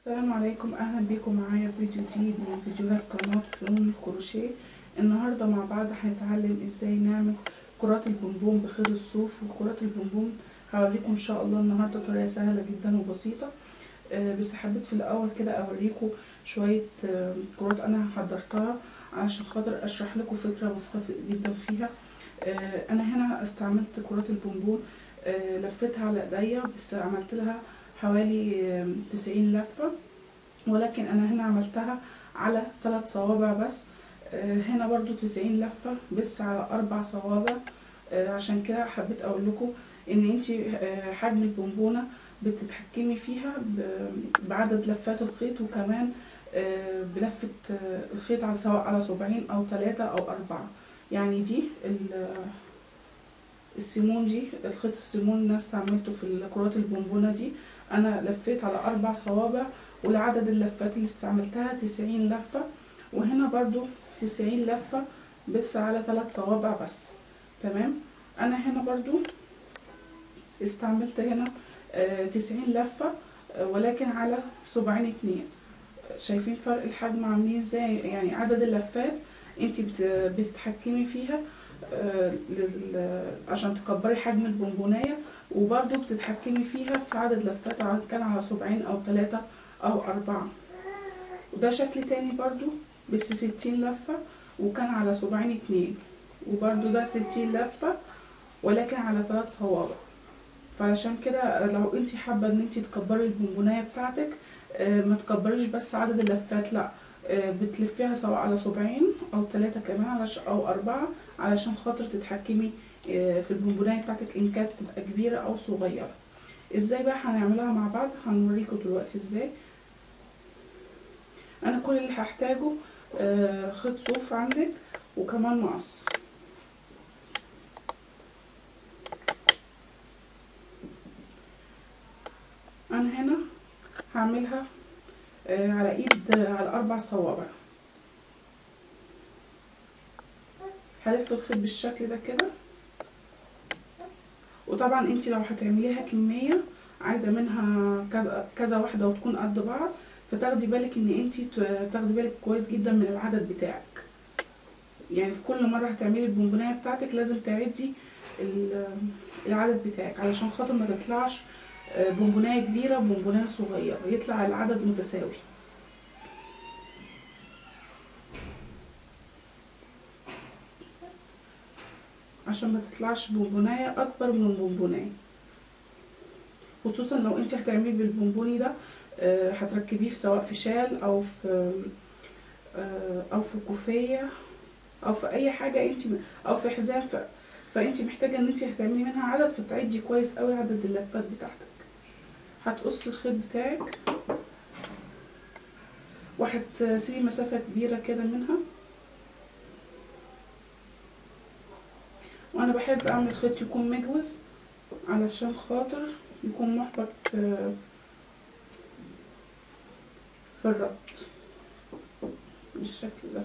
السلام عليكم اهلا بيكم معايا في فيديو جديد من فيديوهات قناة فنون الكروشيه النهاردة مع بعض هنتعلم ازاي نعمل كرات البونبون بخيط الصوف وكرات البونبون هوريكم ان شاء الله النهاردة طريقة سهلة جدا وبسيطة آه بس حبيت في الاول كده اوريكم شوية آه كرات انا حضرتها عشان خاطر اشرح لكم فكرة بسيطة جدا فيها آه انا هنا استعملت كرات البونبون لفيتها على ايديا بس عملت لها حوالي تسعين لفة ولكن انا هنا عملتها على ثلاث صوابع بس هنا برضو تسعين لفة بس على اربع صوابع عشان كده حبيت اقول لكم ان انتي حجم البونبونة بتتحكمي فيها بعدد لفات الخيط وكمان بلفة الخيط على سواء على صبعين او ثلاثة او اربعة يعني دي السيمون دي الخيط السيمون اللي انا استعملته في الكرات البونبونة دي انا لفيت على اربع صوابع والعدد اللفات اللي استعملتها تسعين لفة وهنا برضو تسعين لفة بس على ثلاث صوابع بس تمام انا هنا برضو استعملت هنا تسعين لفة ولكن على صبعين اتنين شايفين فرق الحجم عاملين ازاي يعني عدد اللفات انت بتتحكمي فيها عشان تكبري حجم البونبونايه وبرضو بتتحكمي فيها في عدد لفات كان على صبعين او ثلاثة او اربعة وده شكل تاني برضو بس ستين لفة وكان على صبعين اتنين وبرضو ده ستين لفة ولكن على ثلاث صوابع فعشان كده لو انت حابة ان انت تكبري البونبونايه بتاعتك ما تكبريش بس عدد اللفات لا بتلفيها سواء على صبعين او ثلاثة كمان علشان او اربعة علشان خاطر تتحكمي في البونبونايه بتاعتك ان كانت تبقى كبيرة او صغيرة ازاي بقى هنعملها مع بعض هنوريكم دلوقتي ازاي انا كل اللي هحتاجه خيط صوف عندك وكمان مقص انا هنا هعملها على ايد على اربع صوابع هلف الخيط بالشكل ده كده وطبعا انت لو هتعمليها كمية عايزة منها كذا كذا واحدة وتكون قد بعض فتاخدي بالك ان انت تاخدي بالك كويس جدا من العدد بتاعك يعني في كل مرة هتعملي البونبونايه بتاعتك لازم تعدي العدد بتاعك علشان خاطر ما تطلعش بونبونايه كبيرة بونبونايه صغيرة يطلع العدد متساوي عشان ما تطلعش بونبونايه اكبر من البونبونايه خصوصا لو انت هتعملي بالبونبوني ده هتركبيه في سواء في شال او في او في كوفيه او في اي حاجه انت او في حزام فانت محتاجه ان انت هتعملي منها عدد فتعدي كويس قوي عدد اللفات بتاعتك هتقصي الخيط بتاعك وهتسيبي مسافه كبيره كده منها وانا بحب اعمل خيط يكون مجوز علشان خاطر يكون محبط في الربط بالشكل ده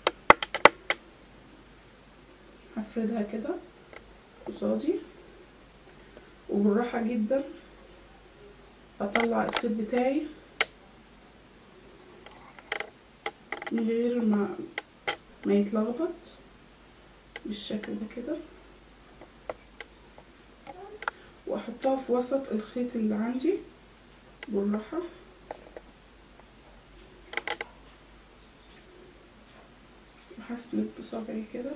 هفردها كده قصادي وبالراحة جدا اطلع الخيط بتاعي من غير ما ما يتلخبط بالشكل ده كده واحطها في وسط الخيط اللي عندي بالراحة وهسند بصبعي كده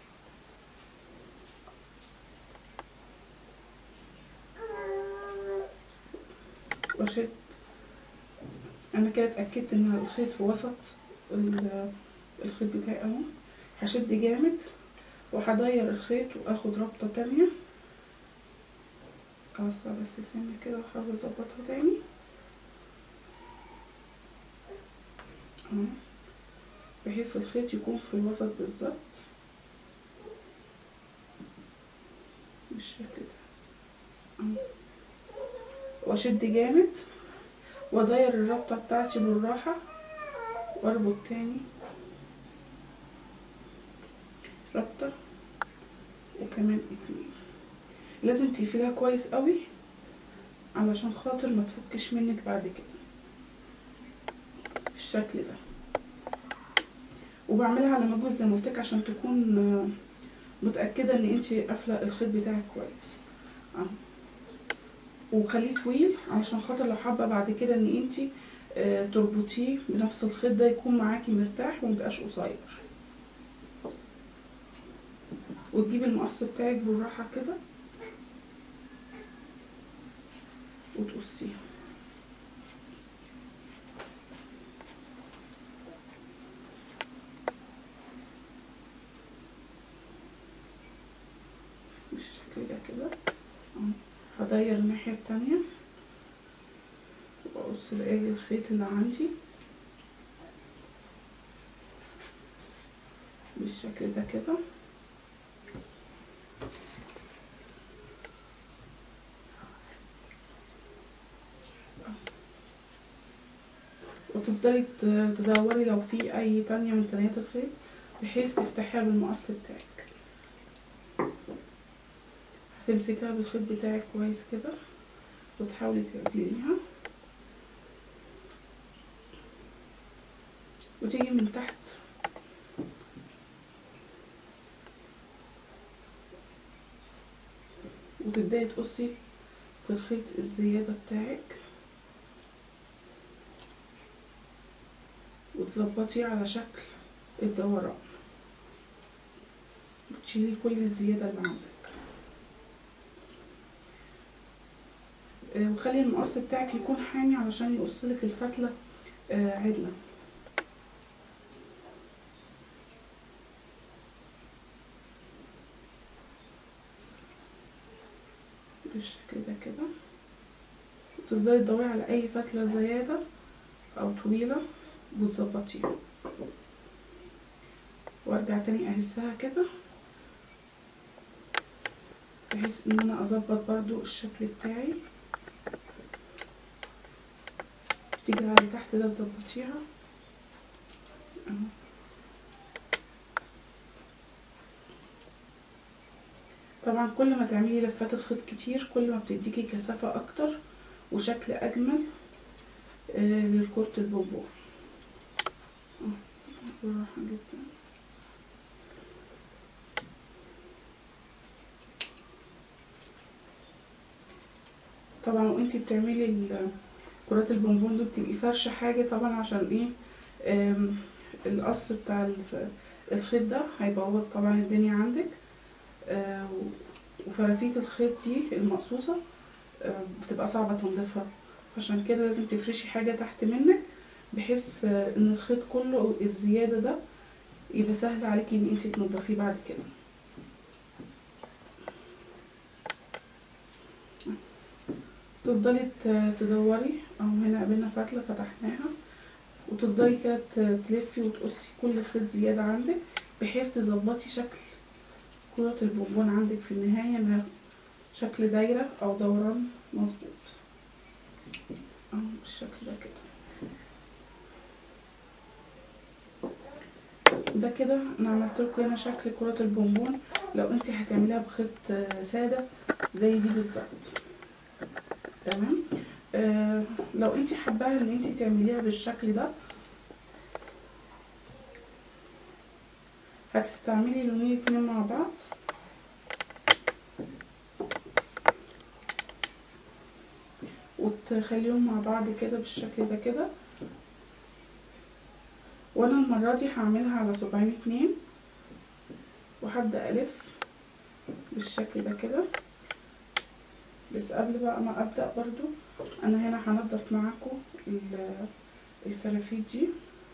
واشد انا كده اتأكدت ان الخيط في وسط الخيط بتاعي اهو هشد جامد وهضير الخيط واخد ربطة تانية اقصر بس سنة كده واحاول اظبطها تاني اهو بحيث الخيط يكون في الوسط بالظبط بالشكل ده واشد جامد واضير الربطة بتاعتي بالراحة واربط تاني ربطة وكمان اتنين لازم تقفليها كويس قوي علشان خاطر ما تفكش منك بعد كده بالشكل ده وبعملها على مجهود زي ما قلت لك عشان تكون آه، متاكده ان انت قافله الخيط بتاعك كويس اهو وخليه طويل علشان خاطر لو حابه بعد كده ان انت آه، تربطيه بنفس الخيط ده يكون معاكي مرتاح وميبقاش قصير وتجيبي المقص بتاعك بالراحه كده وتقصيه بالشكل ده كده اهو هدير الناحية التانية وأقص بقى الخيط اللي عندي بالشكل ده كده وتفضلي ت- تدوري لو في أي تانية من تانيات الخيط بحيث تفتحيها بالمقص بتاعك هتمسكها بالخيط بتاعك كويس كده وتحاولي تعدليها وتيجي من تحت وتبدأي تقصي في الخيط الزيادة بتاعك وتظبطيه على شكل الدوران وتشيلي كل الزيادة اللي عندك آه، وخلي المقص بتاعك يكون حامي علشان يقصلك الفتلة آه، عدلة بالشكل ده كده وتفضلي تدوري على اي فتلة زيادة او طويلة وتظبطيها وارجع تاني اهزها كده بحيث ان انا اظبط برضو الشكل بتاعي تيجي على تحت ده تظبطيها اهو طبعا كل ما تعملي لفات الخيط كتير كل ما بتديكي كثافة اكتر وشكل اجمل آه للكرة البونبون اهو بالراحة جدا طبعا وانتي بتعملي ال- كرات البونبون دي بتبقي فرشة حاجة طبعا عشان ايه آم، القص بتاع الف- الخيط ده هيبوظ طبعا الدنيا عندك آه، و- وفرافيت الخيط دي المقصوصة آه، بتبقى صعبة تنظيفها عشان كده لازم تفرشي حاجة تحت منك بحيث آه، ان الخيط كله الزيادة ده يبقى سهل عليكي ان انتي تنضفيه بعد كده تفضلي ت- تدوري اهو هنا قابلنا فتلة فتحناها وتفضلي كده ت- تلفي وتقصي كل خيط زيادة عندك بحيث تظبطي شكل كرة البونبون عندك في النهاية انها شكل دايرة او دوران مظبوط اهو بالشكل ده كده ده كده انا عملت لكم هنا شكل كرة البونبون لو انت هتعمليها بخيط آه، سادة زي دي بالظبط تمام آه لو انت حباها ان انت تعمليها بالشكل ده هتستعملي لونين اتنين مع بعض وتخليهم مع بعض كده بالشكل ده كده وانا المرة دي هعملها على صباعين اتنين وهبدأ الف بالشكل ده كده بس قبل بقى ما ابدأ برضو انا هنا هنضف معاكم ال- الفرافيت دي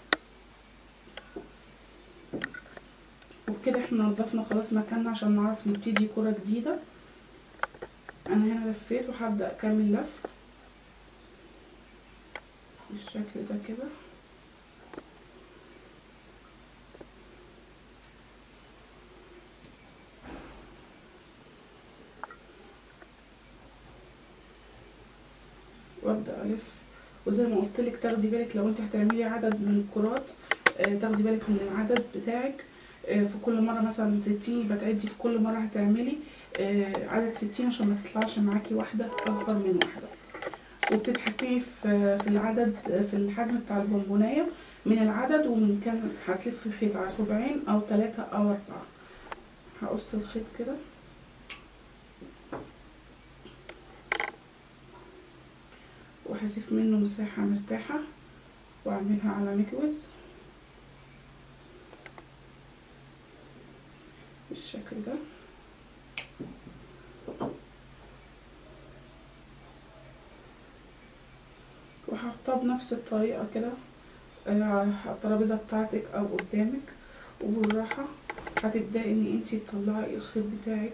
وبكده احنا نضفنا خلاص مكاننا عشان نعرف نبتدي كرة جديدة انا هنا لفيت وهبدأ اكمل لف بالشكل ده كده وابدا الف وزي ما قلت لك تاخدي بالك لو انت هتعملي عدد من الكرات آه، تاخدي بالك من العدد بتاعك آه، في كل مره مثلا 60 يبقى تعدي في كل مره هتعملي آه، عدد 60 عشان ما تطلعش معاكي واحده اكبر من واحده وبتتحكمي في في العدد في الحجم بتاع البونبونايه من العدد ومن كان هتلف الخيط على صباعين او ثلاثة او اربعة هقص الخيط كده وهسيب منه مساحة مرتاحة واعملها على مكوز بالشكل ده وهحطها بنفس الطريقة كده آه، على الترابيزة بتاعتك او قدامك وبالراحة هتبدأي ان انتي تطلعي الخيط بتاعك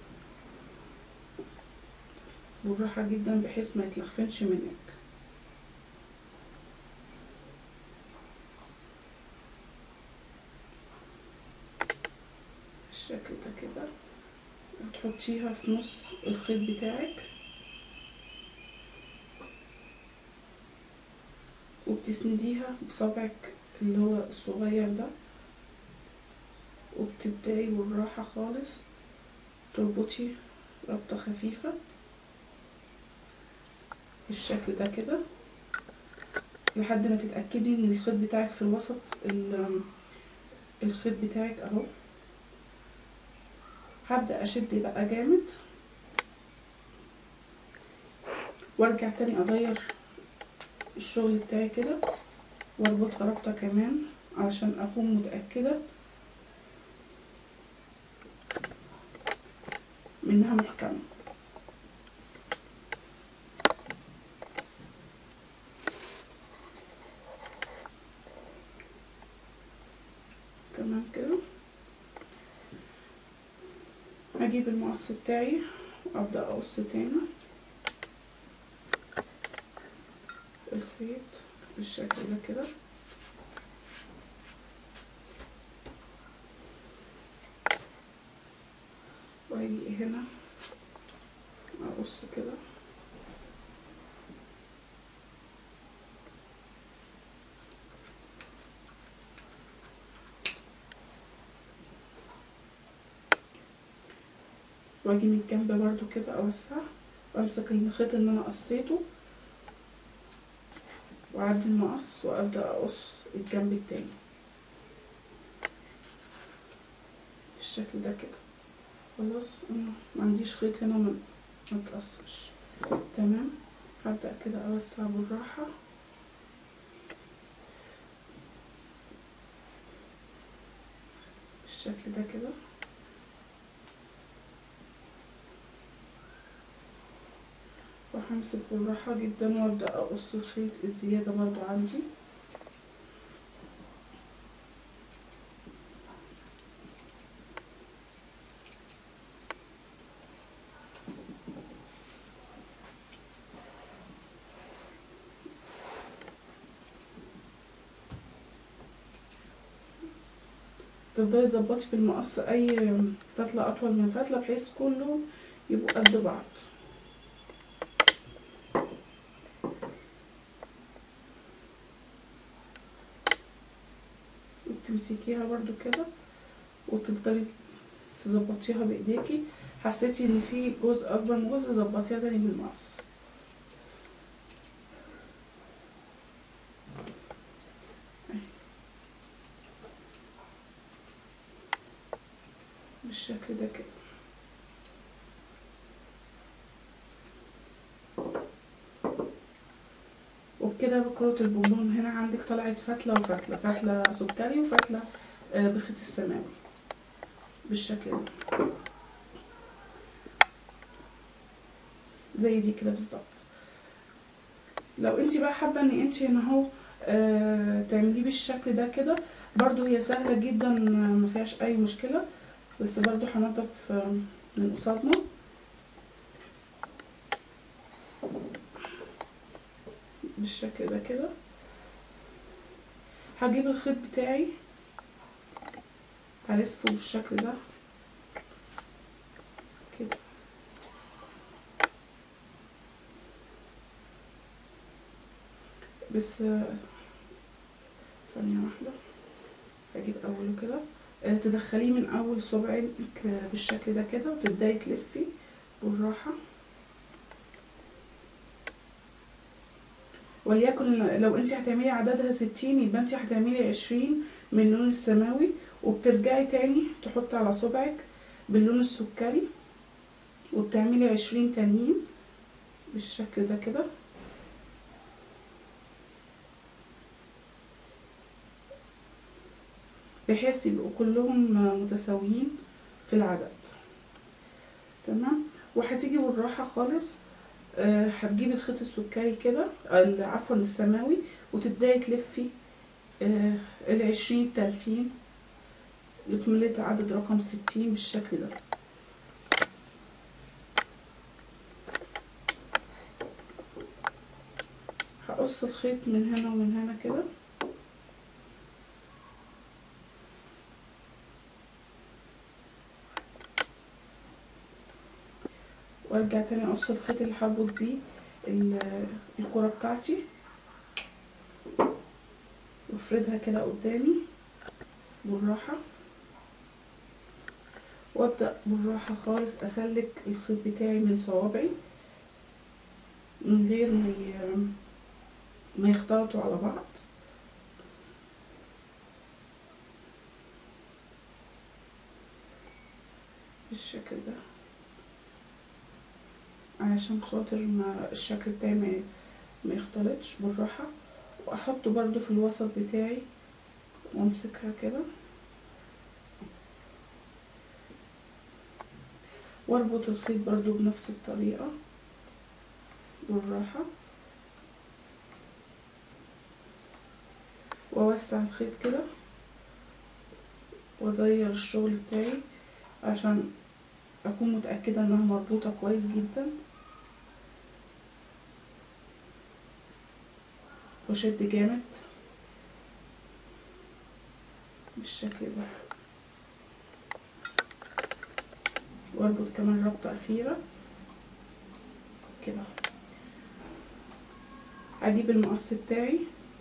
بالراحة جدا بحيث ما يتلخفنش منك بالشكل ده كده وتحطيها في نص الخيط بتاعك وبتسنديها بصبعك اللي هو الصغير ده وبتبدأي بالراحة خالص تربطي ربطة خفيفة بالشكل ده كده لحد ما تتأكدي ان الخيط بتاعك في الوسط ال- الخيط بتاعك اهو هبدأ اشد بقى جامد وارجع تاني اغير الشغل بتاعي كده واربطها ربطة كمان علشان اكون متأكدة منها محكمة تمام كده هجيب المقص بتاعي وابدأ اقص تاني الخيط بالشكل ده كده واجي هنا اقص كده واجي من الجنب برضو كده اوسع وامسك الخيط اللي انا قصيته واعدي المقص وابدا اقص الجنب التاني بالشكل ده كده خلاص انا ما عنديش خيط هنا ما ما تقصش تمام هبدا كده اوسع بالراحه بالشكل ده كده وهمسك بالراحة جدا وابدأ اقص الخيط الزيادة برضو عندي تفضلي تظبطي بالمقص اي فتلة اطول من فتلة بحيث كله يبقوا قد بعض وتمسكيها برضو كده وتفضلي تظبطيها بايديكي حسيتي ان في جزء اكبر من جزء ظبطيها تاني بالمقص بالشكل ده كده وبكده بكرة البونبون هنا عندك طلعت فتلة وفتلة فتلة سكري وفتلة آه، بخيط السماوي بالشكل ده زي دي كده بالظبط لو انت بقى حابة ان انت هنا اهو آه، تعمليه بالشكل ده كده برضو هي سهلة جدا آه، ما فيهاش اي مشكلة بس برضو هنضف آه، من قصادنا بالشكل ده كده هجيب الخيط بتاعي هلفه بالشكل ده كده بس آه، ثانية واحدة هجيب أوله كده آه، تدخليه من أول صبعك آه، بالشكل ده كده وتبدأي تلفي بالراحة وليكن لو انت هتعملي عددها ستين يبقى انت هتعملي عشرين من اللون السماوي وبترجعي تاني تحطي على صبعك باللون السكري وبتعملي عشرين تانيين بالشكل ده كده بحيث يبقوا كلهم متساويين في العدد تمام وهتيجي بالراحة خالص آه، هتجيبي الخيط السكري كده ال- عفوا السماوي وتبداي تلفي آه، العشرين التلاتين لكملة عدد رقم ستين بالشكل ده هقص الخيط من هنا ومن هنا كده وارجع تاني اقص الخيط اللي هربط بيه ال- الكرة بتاعتي وافردها كده قدامي بالراحة وابدأ بالراحة خالص اسلك الخيط بتاعي من صوابعي من غير ما ي- ما يختلطوا على بعض بالشكل ده علشان خاطر ما الشكل بتاعي ما ما يختلطش بالراحة واحطه برضو في الوسط بتاعي وامسكها كده واربط الخيط برضو بنفس الطريقة بالراحة واوسع الخيط كده واغير الشغل بتاعي عشان اكون متأكدة انها مربوطة كويس جدا واشد جامد بالشكل ده واربط كمان ربطة اخيرة كده اجيب المقص بتاعي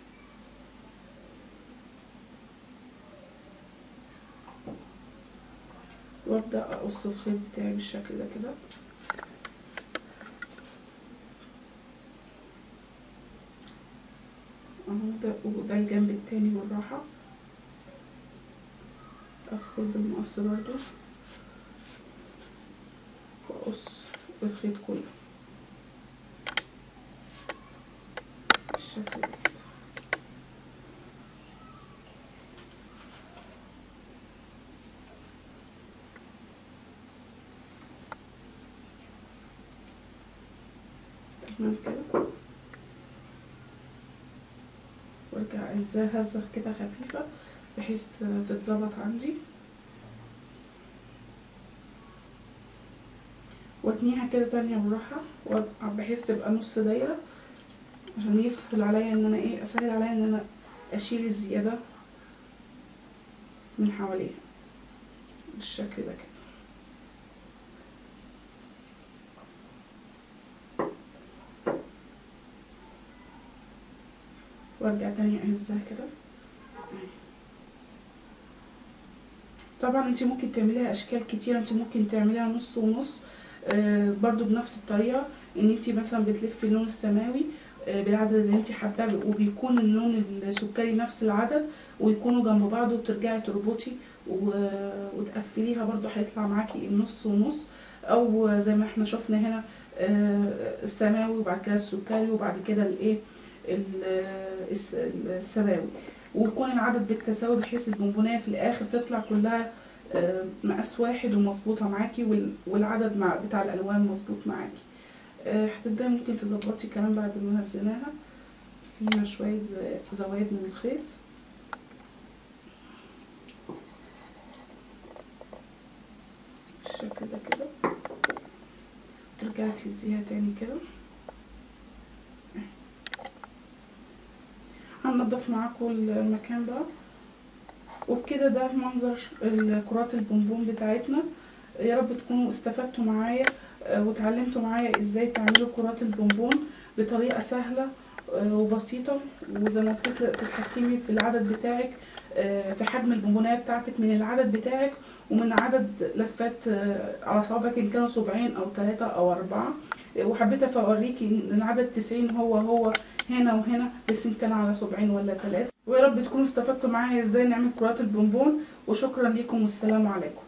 وابدا اقص الخيط بتاعي بالشكل ده كده اهو ده وده الجنب التاني بالراحة ادخل بالمقص برضو واقص الخيط كله بالشكل ده كده. تمام كده وارجع ازاي هزة كده خفيفة بحيث تتظبط عندي واتنيها كده تانية بالراحة وأبقى- بحيث تبقى نص دايرة عشان يسهل عليا ان انا ايه اسهل عليا ان انا اشيل الزيادة من حواليها بالشكل ده كده وارجع تاني اهزها كده طبعا انت ممكن تعمليها اشكال كتيره انت ممكن تعمليها نص ونص آه برضو بنفس الطريقه ان انت مثلا بتلفي اللون السماوي آه بالعدد اللي انت حباه وبيكون اللون السكري نفس العدد ويكونوا جنب بعض وبترجعي تربطي و- وتقفليها برضو هيطلع معاكي النص ونص او زي ما احنا شفنا هنا آه السماوي وبعد كده السكري وبعد كده الايه ال- الس- السماوي ويكون العدد بالتساوي بحيث البونبونية في الآخر تطلع كلها آه، مقاس واحد ومظبوطة معاكي وال- والعدد مع بتاع الألوان مظبوط معاكي آه، هتبدأي ممكن تظبطي كمان بعد ما نزلناها فينا شوية ز- زوايد من الخيط بالشكل ده كده ترجعي تهزيها تاني كده هننضف معاكم المكان بقى وبكده ده منظر الكرات البونبون بتاعتنا يا رب تكونوا استفدتوا معايا آه، وتعلمتوا معايا ازاي تعملوا كرات البونبون بطريقة سهلة آه، وبسيطة وزي ما قلت لك تتحكمي في العدد بتاعك آه، في حجم البونبونية بتاعتك من العدد بتاعك ومن عدد لفات آه، على صوابعك ان كانوا صبعين او ثلاثة او اربعة آه، وحبيت اوريكي ان عدد 90 هو هو هنا وهنا بس إن كان على صبعين ولا ثلاثة ويا رب تكونوا استفدتوا معايا ازاي نعمل كرات البونبون وشكرا لكم والسلام عليكم